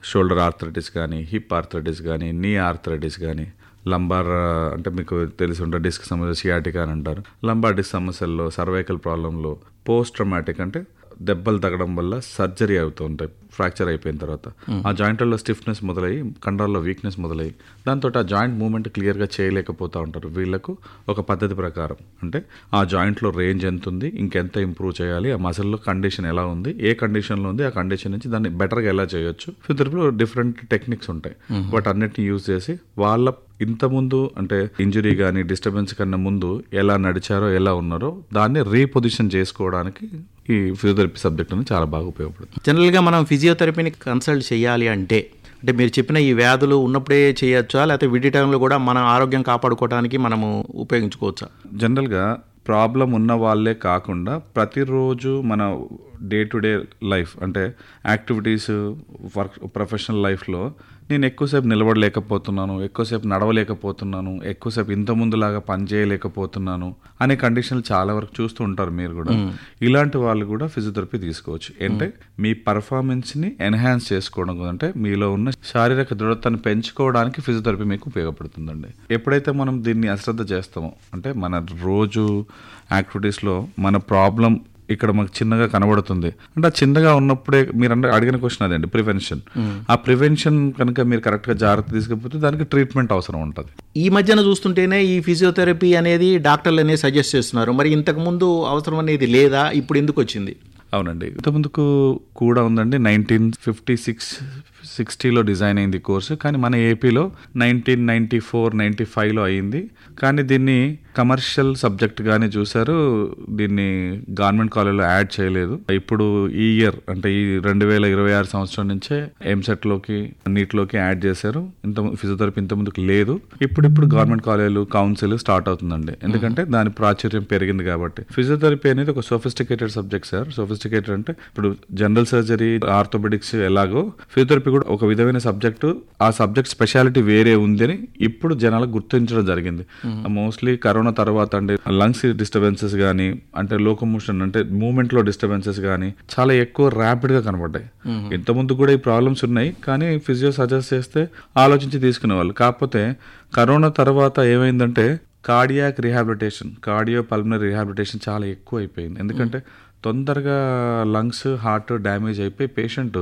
shoulder arthritis కానీ hip arthritis కానీ knee arthritis కానీ లంబార్ అంటే మీకు తెలిసి ఉంటుంది డిస్క్ సమస్య సియాటికా అని అంటారు లంబార్ డిస్క్ సమస్యల్లో సర్వైకల్ ప్రాబ్లంలో పోస్ట్ ట్రమాటిక్ అంటే దెబ్బలు తగ్గడం వల్ల సర్జరీ అవుతూ ఉంటాయి ఫ్రాక్చర్ అయిపోయిన తర్వాత ఆ జాయింట్లలో స్టిఫ్నెస్ మొదలయ్యి కండరాల్లో వీక్నెస్ మొదలయ్యి దాంతో ఆ జాయింట్ మూమెంట్ క్లియర్గా చేయలేకపోతూ ఉంటారు వీళ్ళకు ఒక పద్ధతి ప్రకారం అంటే ఆ జాయింట్లో రేంజ్ ఎంత ఉంది ఇంకెంత ఇంప్రూవ్ చేయాలి ఆ మసిల్లో కండిషన్ ఎలా ఉంది ఏ కండిషన్లో ఉంది ఆ కండిషన్ నుంచి దాన్ని బెటర్గా ఎలా చేయొచ్చు ఫిజియోథెరపీలో డిఫరెంట్ టెక్నిక్స్ ఉంటాయి వాటి అన్నిటిని యూజ్ చేసి వాళ్ళ ఇంత ముందు అంటే ఇంజురీ కానీ డిస్టర్బెన్స్ కన్నా ముందు ఎలా నడిచారో ఎలా ఉన్నారో దాన్ని రీపొజిషన్ చేసుకోవడానికి ఈ ఫిజియోథెరపీ సబ్జెక్ట్ అనేది చాలా బాగా ఉపయోగపడుతుంది జనరల్గా మనం ఫిజియోథెరపీని కన్సల్ట్ చేయాలి అంటే అంటే మీరు చెప్పిన ఈ వ్యాధులు ఉన్నప్పుడే చేయొచ్చా లేకపోతే విడి టైంలో కూడా మన ఆరోగ్యం కాపాడుకోవడానికి మనము ఉపయోగించుకోవచ్చా జనరల్గా ప్రాబ్లం ఉన్న వాళ్ళే కాకుండా ప్రతిరోజు మన డే టు డే లైఫ్ అంటే యాక్టివిటీస్ వర్క్ ప్రొఫెషనల్ లైఫ్లో నేను ఎక్కువసేపు నిలబడలేకపోతున్నాను ఎక్కువసేపు నడవలేకపోతున్నాను ఎక్కువసేపు ఇంత ముందులాగా పని చేయలేకపోతున్నాను అనే కండిషన్లు చాలా వరకు చూస్తూ ఉంటారు మీరు కూడా ఇలాంటి వాళ్ళు కూడా ఫిజియోథెరపీ తీసుకోవచ్చు అంటే మీ పర్ఫార్మెన్స్ని ఎన్హాన్స్ చేసుకోవడం అంటే మీలో ఉన్న శారీరక దృఢతను పెంచుకోవడానికి ఫిజియోథెరపీ మీకు ఉపయోగపడుతుందండి ఎప్పుడైతే మనం దీన్ని అశ్రద్ధ చేస్తామో అంటే మన రోజు యాక్టివిటీస్లో మన ప్రాబ్లం ఇక్కడ మాకు చిన్నగా కనబడుతుంది అంటే ఆ చిన్నగా ఉన్నప్పుడే మీరు అంటే అడిగిన క్వశ్చన్ అదండి ప్రివెన్షన్ ఆ ప్రివెన్షన్ కనుక మీరు కరెక్ట్గా జాగ్రత్త తీసుకపోతే దానికి ట్రీట్మెంట్ అవసరం ఉంటుంది ఈ మధ్యన చూస్తుంటేనే ఈ ఫిజియోథెరపీ అనేది డాక్టర్లు అనేది సజెస్ట్ చేస్తున్నారు మరి ఇంతకు ముందు అవసరం అనేది లేదా ఇప్పుడు ఎందుకు వచ్చింది అవునండి ఇంతకుముందుకు కూడా ఉందండి నైన్టీన్ ఫిఫ్టీ సిక్స్ సిక్స్టీలో డిజైన్ అయింది కోర్సు కానీ మన ఏపీలో నైన్టీన్ నైన్టీ ఫోర్ నైన్టీ ఫైవ్లో అయింది కానీ దీన్ని కమర్షియల్ సబ్జెక్ట్ గానే చూశారు దీన్ని గవర్నమెంట్ కాలేజ్లో యాడ్ చేయలేదు ఇప్పుడు ఈ ఇయర్ అంటే ఈ రెండు వేల ఇరవై ఆరు సంవత్సరం నుంచే ఎంసెట్ లోకి నీట్లోకి యాడ్ చేశారు ఇంత ఫిజియోథెరపీ ఇంత ముందుకు లేదు ఇప్పుడు ఇప్పుడు గవర్నమెంట్ కాలేజీలు కౌన్సిల్ స్టార్ట్ అవుతుందండి ఎందుకంటే దాని ప్రాచుర్యం పెరిగింది కాబట్టి ఫిజియోథెరపీ అనేది ఒక సోఫిస్టికేటెడ్ సబ్జెక్ట్ సార్ సోఫిస్టికేటెడ్ అంటే ఇప్పుడు జనరల్ సర్జరీ ఆర్థోపెడిక్స్ ఎలాగో ఫిజియోథెరపీ కూడా ఒక విధమైన సబ్జెక్టు ఆ సబ్జెక్ట్ స్పెషాలిటీ వేరే ఉందని ఇప్పుడు జనాలకు గుర్తించడం జరిగింది మోస్ట్లీ కరోనా తర్వాత అంటే లంగ్స్ డిస్టర్బెన్సెస్ కానీ అంటే లోకమోషన్ అంటే మూమెంట్ లో డిస్టర్బెన్సెస్ కానీ చాలా ఎక్కువ ర్యాపిడ్ గా కనబడ్డాయి ఇంత ముందు కూడా ఈ ప్రాబ్లమ్స్ ఉన్నాయి కానీ ఫిజియో సజెస్ట్ చేస్తే ఆలోచించి తీసుకునే వాళ్ళు కాకపోతే కరోనా తర్వాత ఏమైందంటే cardiac rehabilitation cardio pulmonary rehabilitation చాలా ఎక్కువ అయిపోయింది ఎందుకంటే తొందరగా లంగ్స్ హార్ట్ డ్యామేజ్ అయిపోయి పేషెంట్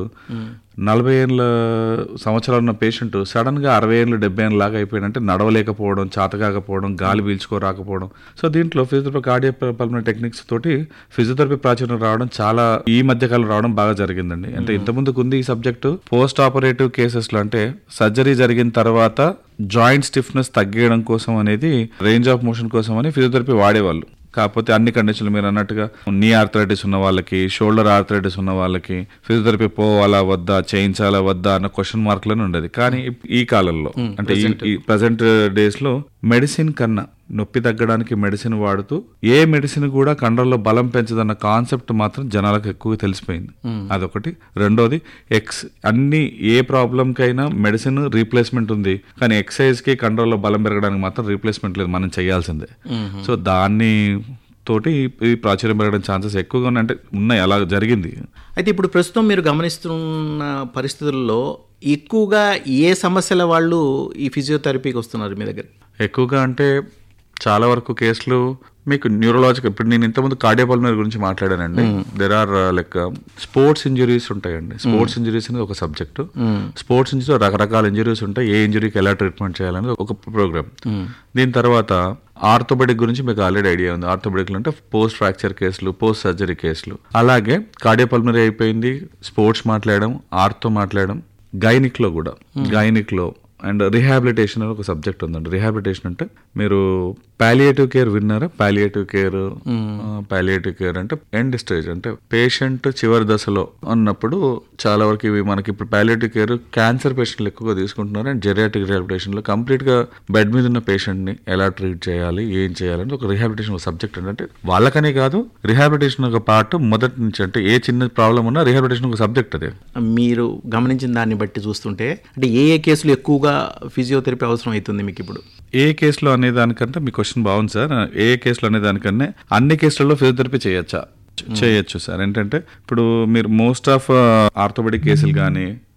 నలభై ఏళ్ళ సంవత్సరాలు ఉన్న పేషెంట్ సడన్ గా అరవై ఏళ్ళు డెబ్బై ఏళ్ళ లాగా అయిపోయాడు అంటే నడవలేకపోవడం చాతకాకపోవడం గాలి పీల్చుకోరాకపోవడం సో దీంట్లో ఫిజియోథెరపీ కార్డియో పల్మనరీ టెక్నిక్స్ తోటి ఫిజియోథెరపీ ప్రాచుర్యం రావడం చాలా ఈ మధ్య కాలం రావడం బాగా జరిగిందండి అంటే ఇంతకుముందుకు ఉంది ఈ సబ్జెక్టు పోస్ట్ ఆపరేటివ్ కేసెస్ లో అంటే సర్జరీ జరిగిన తర్వాత జాయింట్ స్టిఫ్నెస్ తగ్గడం కోసం అనేది రేంజ్ ఆఫ్ మోషన్ కోసం అని ఫిజియోథెరపీ వాడేవాళ్ళు కాకపోతే అన్ని కండిషన్లు మీరు అన్నట్టుగా నీ ఆర్థరైటిస్ ఉన్న వాళ్ళకి షోల్డర్ ఆర్థరైటిస్ ఉన్న వాళ్ళకి ఫిజియోథెరపీ పోవాలా వద్దా చేయించాలా వద్దా అన్న క్వశ్చన్ మార్క్లోనే ఉండేది కానీ ఇప్- ఈ కాలంలో అంటే ఈ ప్రజెంట్ డేస్ లో మెడిసిన్ కన్నా నొప్పి తగ్గడానికి మెడిసిన్ వాడుతూ ఏ మెడిసిన్ కూడా కండల్లో బలం పెంచదన్న కాన్సెప్ట్ మాత్రం జనాలకు ఎక్కువ తెలిసిపోయింది అదొకటి రెండోది ఎక్స్ అన్ని ఏ ప్రాబ్లం కైనా మెడిసిన్ రీప్లేస్మెంట్ ఉంది కానీ ఎక్సైజ్ కి కండల్లో బలం పెరగడానికి మాత్రం రీప్లేస్మెంట్ లేదు మనం చేయాల్సిందే సో దాన్ని తోటి ఈ ప్రాచుర్యం పెరగడం ఛాన్సెస్ ఎక్కువగా ఉన్నాయి అంటే ఉన్నాయి అలా జరిగింది అయితే ఇప్పుడు ప్రస్తుతం మీరు గమనిస్తున్న పరిస్థితుల్లో ఎక్కువగా ఏ సమస్యల వాళ్ళు ఈ ఫిజియోథెరపీకి వస్తున్నారు మీ దగ్గర ఎక్కువగా అంటే చాలా వరకు కేసులు మీకు న్యూరలాజికల్ ఇప్పుడు నేను ఇంతకుముందు కార్డియోపల్మరీ గురించి మాట్లాడానండి there are like sports injuries ఉంటాయండి స్పోర్ట్స్ ఇంజురీస్ అనేది ఒక సబ్జెక్టు స్పోర్ట్స్ ఇంజురీస్ రకరకాల ఇంజురీస్ ఉంటాయి ఏ ఇంజురీకి ఎలా ట్రీట్మెంట్ చేయాలనేది ఒక ప్రోగ్రామ్ దీని తర్వాత ఆర్థోపెడిక్ గురించి మీకు ఆల్రెడీ ఐడియా ఉంది ఆర్థోపెడిక్ అంటే పోస్ట్ ఫ్రాక్చర్ కేసులు పోస్ట్ సర్జరీ కేసులు అలాగే కార్డియోపల్మరీ అయిపోయింది స్పోర్ట్స్ మాట్లాడడం ఆర్థో మాట్లాడడం గైనిక్ లో కూడా గైనిక్ లో అండ్ రిహాబిలిటేషన్ అని ఒక సబ్జెక్ట్ ఉందండి రిహాబిలిటేషన్ అంటే మీరు పాలియేటివ్ కేర్ విన్నారా పాలియేటివ్ కేర్ పాలియేటివ్ కేర్ అంటే ఎండ్ స్టేజ్ అంటే పేషెంట్ చివరి దశలో ఉన్నప్పుడు చాలా వరకు ఇవి మనకి ఇప్పుడు పాలియేటివ్ కేర్ క్యాన్సర్ పేషెంట్లు ఎక్కువగా తీసుకుంటున్నారు అండ్ జెరియాటిక్ రిహాబిలిటేషన్ లో కంప్లీట్ గా బెడ్ మీద ఉన్న పేషెంట్ ని ఎలా ట్రీట్ చేయాలి ఏం చేయాలని ఒక రిహాబిలిటేషన్ ఒక సబ్జెక్ట్ అంటే వాళ్ళకనే కాదు రిహాబిలిటేషన్ ఒక పార్ట్ మొదటి నుంచి అంటే ఏ చిన్న ప్రాబ్లం ఉన్నా రిహాబిలిటేషన్ ఒక సబ్జెక్ట్ అదే మీరు గమనించిన దాన్ని బట్టి చూస్తుంటే అంటే ఏ ఏ కేసులు ఎక్కువగా ఫిజియోథెరపీ అవసరం అవుతుంది మీకు ఇప్పుడు ఏ కేసులో అనే దానికంటే మీ క్వశ్చన్ బాగుంది సార్ ఏ కేసులో అనే దానికన్నా అన్ని కేసులలో ఫిజియోథెరపీ చేయొచ్చా చేయొచ్చు సార్ ఏంటంటే ఇప్పుడు మీరు మోస్ట్ ఆఫ్ ఆర్థోపెడిక్ కేసులు కానీ